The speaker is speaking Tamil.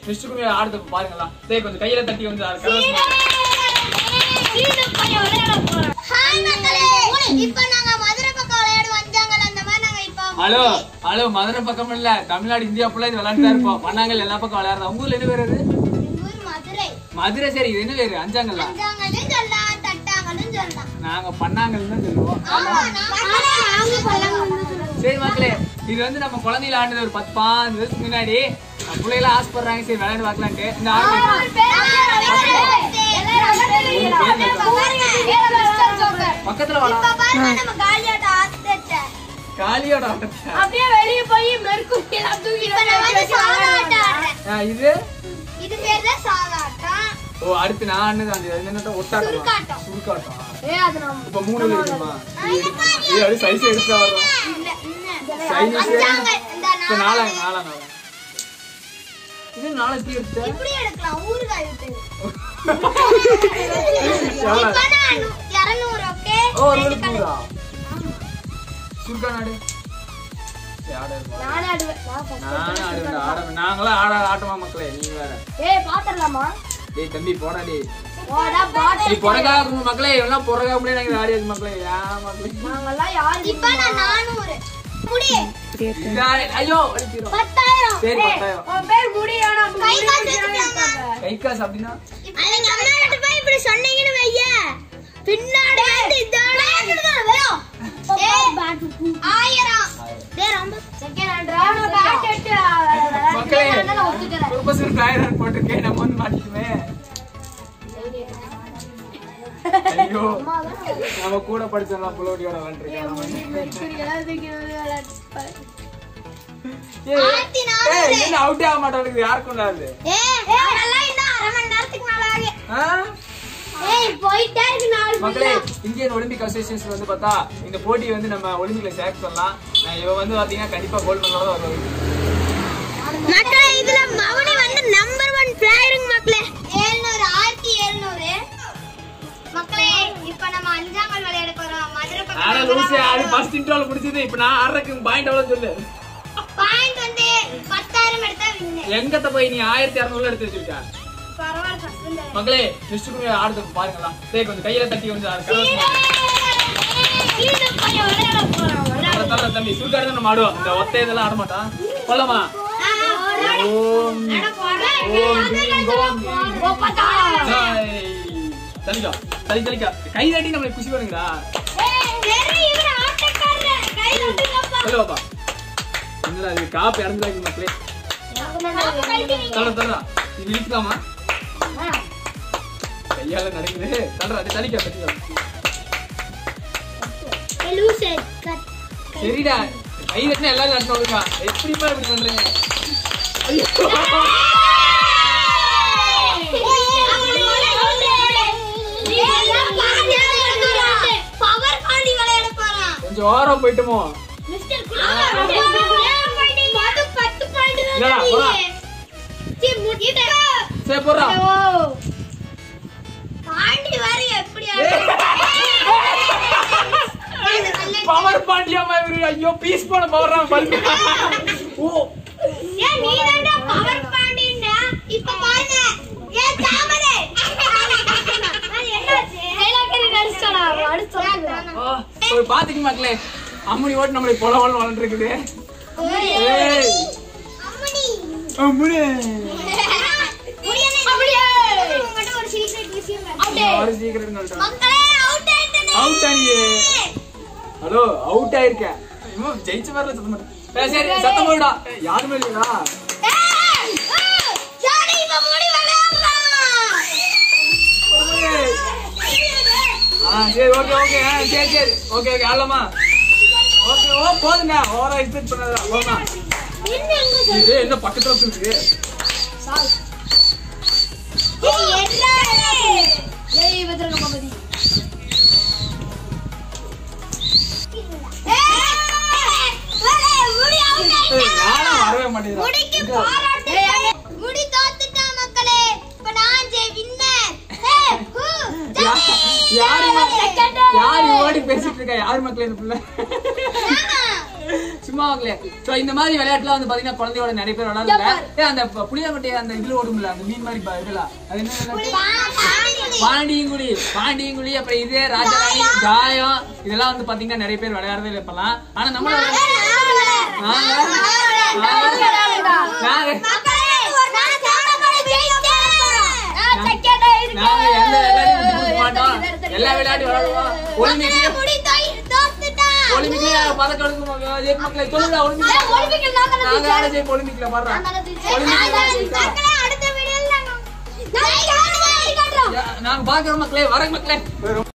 விஷ்ணுக்குமே ஆடுறது பாருங்களா டேய் கொஞ்சம் கையில தட்டி வந்து அது கலவசமா. ஹாய் மக்களே இப்போ நாங்க மதுரை பக்கம் விளையாடு வந்தாங்கல அந்த மாதிரி நாங்க இப்போ ஹலோ ஹலோ மதுரை பக்கம் இல்ல தமிழ்நாடு இந்தியா ஃபுல்லா இது விளையாண்டு தான் இருப்போம் பண்ணாங்கல் எல்லா பக்கம் விளையாடுறோம் உங்க ஊர்ல என்ன பேர் அது எங்க ஊர் மதுரை மதுரை சரி இது என்ன பேரு அஞ்சாங்கல்ல அஞ்சாங்கலும் சொல்லலாம் தட்டாங்கலும் சொல்லலாம் நாங்க பண்ணாங்கல் தான் சொல்லுவோம் ஆமா நாங்க பல்லாங்கலும் சரி மக்களே இது வந்து நம்ம குழந்தையில ஆண்டது ஒரு பத்து பாஞ்சு வருஷத்துக்கு முன்னாடி நம்ம பிள்ளைகள ஆசைப்படுறாங்க சரி விளையாண்டு பார்க்கலான்ட்டு இந்த ஆடு பக்கத்துல வாடா நம்ம காலியாட்ட ஆஸ்தட்ட காலியோட ஆட்டத்தை அப்படியே வெளிய போய் மெருக்குட்டி எல்லாம் தூக்கி இப்ப நான் வந்து சாதாட்ட ஆடுறேன் ஆ, இது இது பேர் தான் சாதாட்டம் ஓ அடுத்து நான் ஆடுனது அந்த என்னட்ட ஒட்டாட்டம் சுருக்காட்டம். சுருக்காட்டம் ஏ அது நம்ம இப்ப மூணு இருக்குமா இது அது சைஸ் எடுத்து வர்றோம் இல்ல இன்னும் சைஸ் அஞ்சாங்க இந்த இப்ப நாலு நாளா நாளா நாளா இது நாளைக்கு எடுத்த இப்படி எடுக்கலாம் ஊறுகாய் விட்டு எவ்வளவு? இப்ப நான் இருநூறு ஓகே ஓ ஒரு நூறா சுருக்கா நாடு சரி, ஆடு இருப்பா. நானே ஆடுவேன் நான் first நானும் ஆடுவேன் ஆடுவேன் நாங்களாம் ஆட ஆட்டமா மக்களே நீங்க வேற ஏய் பாத்துடலாமா டேய் தம்பி போடா டேய் ஓடா பாட்டு நீ பொறகா மக்களே எல்லாம் பொறகா முடியாது நாங்க ஆடியது மக்களே யா மக்களே நாங்கெல்லாம் யாரு இப்ப நான் நானூறு முடி இதா, ஐயோ வலிக்கிறோம் பத்தாயிரம் சரி பத்தாயிரம் உன் பேர் முடியானா கை காசு எடுத்துக்கலாமா? கை காசு அப்படின்னா அன்னைக்கு அம்மா கிட்ட போய் இப்படி சொன்னீங்கன்னு வைய பின்னாடி வந்து இதோட வரும் ஆயிரம் டேய் ரொம்ப செகண்ட் ஹேண்ட் நான் பேட் எடுத்து மக்களே நான் ஒத்துக்கிறேன் சூப்பர் சூப்பர் ஆயிரம் போட்டிருக்கேன் நம்ம வந்து மாட்டிக்குமே ஐயோ நம்ம கூட படிச்சோம்லாம் புலோடியோட ஆயிரத்தி நானூறு. என்ன அவுட்டே ஆக மாட்டேங்குது யாருக்கும் இல்லாது ஏ அதெல்லாம் இன்னும் அரை மணி நேரத்துக்கு மேல ஆகு ஆ? ஏய் போயிட்டே இருக்கு நாலு மக்களே இந்தியன் ஒலிம்பிக் அசோசியேஷன் வந்து பார்த்தா இந்த போட்டி வந்து நம்ம ஒலிம்பிக்ல சேர்க்க சொல்லலாம் நான் இவ வந்து பாத்தீங்கன்னா கண்டிப்பா கோல்டு மெடலோட வருவாங்க மக்களே இதுல மவனி வந்து நம்பர் ஒன் பிளேயருங்க மக்களே ஏழ்நூறு ஆயிரத்தி எழுநூறு மக்களே இப்ப நம்ம அஞ்சாமல் விளையாட போறோம் மதுரை ஆனா லூசு அது ஃபர்ஸ்ட் இன்ட்ரோல முடிச்சது இப்போ நான் ஆடுறதுக்கு பாயிண்ட் எவ்வளவு சொல்லு பாயிண்ட் வந்து பத்தாயிரம் எடுத்தா வின்னு எங்கத்த போய் நீ ஆயிரத்தி இரநூறுல எடுத்து வச்சிருக்க பரவாயில்ல ஃபர்ஸ்ட் மக்களே விஷ்ணுக்குமே ஆடுறது பாருங்களா சரி கொஞ்சம் கையில தட்டி வந்து அது கலவசமா. தர, தர, தம்பி சுருக்காடு தான் நம்ம ஆடுவோம் இந்த ஒத்தை இதெல்லாம் ஆட மாட்டான் கொல்லமா ஓம் ஓம் பீம் ஓம் பீம். ஜெய். தலிக்கா தலி தலிக்கா கை தட்டி நம்மளை குஷி பண்ணுங்கடா சொல்லு பாப்பா என்னடா இது காப்பு இறந்துடாங்க மக்களே தர தரா இது இழுக்கலாமா கையால நடக்குது தரா அது தலிக்கா தலிக்கா சரிடா கை தட்டினா எல்லாரும் தட்டணும் ஒழுங்கா எப்படிப்பா இப்படி பண்றீங்க ஐயோ பவர் பாண்டி விளையாட போறான் கொஞ்சம் ஓரம் போயிட்டுமோ பத்து பாயிண்ட் இல்லடா, போடா. சரி போடுறா பாண்டி வேற எப்படி பவர் பாண்டியா மாதிரி ஐயோ பீஸ் போன பவர் பல்பு ஓ ஏன் நீ தான்டா பவர் பாண்டின்னா இப்ப பாருங்க ஏன் தாமரை அது என்னாச்சு ஆ, ஒரு பாத்துக்கு மக்களே அம்மனி ஓட்டு நம்மளை பொல பொல வளர்ந்துருக்குது ஏய் அம்மணி அம்மனி முடியல அப்படியே உங்ககிட்ட ஒரு சீக்ரெட் விஷயம் ஒரு சீக்கிரம் சொல்லிட்டேன் மக்களே அவுட் ஆயிட்டனே அவுட் ஆனியே ஹலோ அவுட் ஆயிருக்க இன்னும் ஜெயிச்ச மாதிரி சத்தம் போடு. ஏய், சரி சத்தம் போடுடா ஏய், யாருமே இல்லையா ஏய் ஜானி இப்ப முடி விளையாடுறான் ஆ சரி ஓகே ஓகே ஆ சரி சரி ஓகே ஓகே ஆடலாமா ஓகே ஓ போதுங்க ஓவரா எக்ஸ்பெக்ட் பண்ணாதா போமா இது என்ன பக்கத்துல இருக்கு ஏய் எர்றாரே ஏய் பத்திரங்க பாபதி ஏய் முடி அவுட் ஏய், நானும் வரவே மாட்டேங்கிறேன் முடிக்கு பாராட்டு முடி தோத்துட்டா மக்களே இப்ப நான் ஜெய் வின்னர் யாரு யாரு ஓடி பேசிட்டு இருக்கா யாரு மக்களே இந்த பிள்ளை சும்மா மக்களே சோ இந்த மாதிரி விளையாட்டுலாம் வந்து பாத்தீங்கன்னா குழந்தையோட நிறைய பேர் விளையாடுங்க ஏ அந்த ப- புளியாங்கொட்டை அந்த இதுல ஓடும்ல அந்த மீன் மாதிரி ப- இதெல்லாம் அது என்ன விளையாட்டு? பாண்டியங்குழி பாண்டியங்குழி அப்புறம் இது ராஜராணி தாயம் இதெல்லாம் வந்து பாத்தீங்கன்னா நிறைய பேர் விளையாடுறதே இப்பெல்லாம் ஆனா நம்ம நாங்க நாங்க நாங்க எந்த விளையாட்டையும் விட்டு கொடுக்க மாட்டோம் எல்லா விளையாட்டும் விளையாடுவோம் ஒலிம்பிக்லயும் ஒலிம்பிக்லயும் பதக்கம் எடுக்கும் ஜெயிக்க மக்களை சொல்லுடா ஒலிம்பிக் நாங்க யாரை ஜெயிப்போம் ஒலிம்பிக்ல பாடுறோம் ஒலிம்பிக்ல நாங்க பாக்குறோம் மக்களே வரேன் மக்களே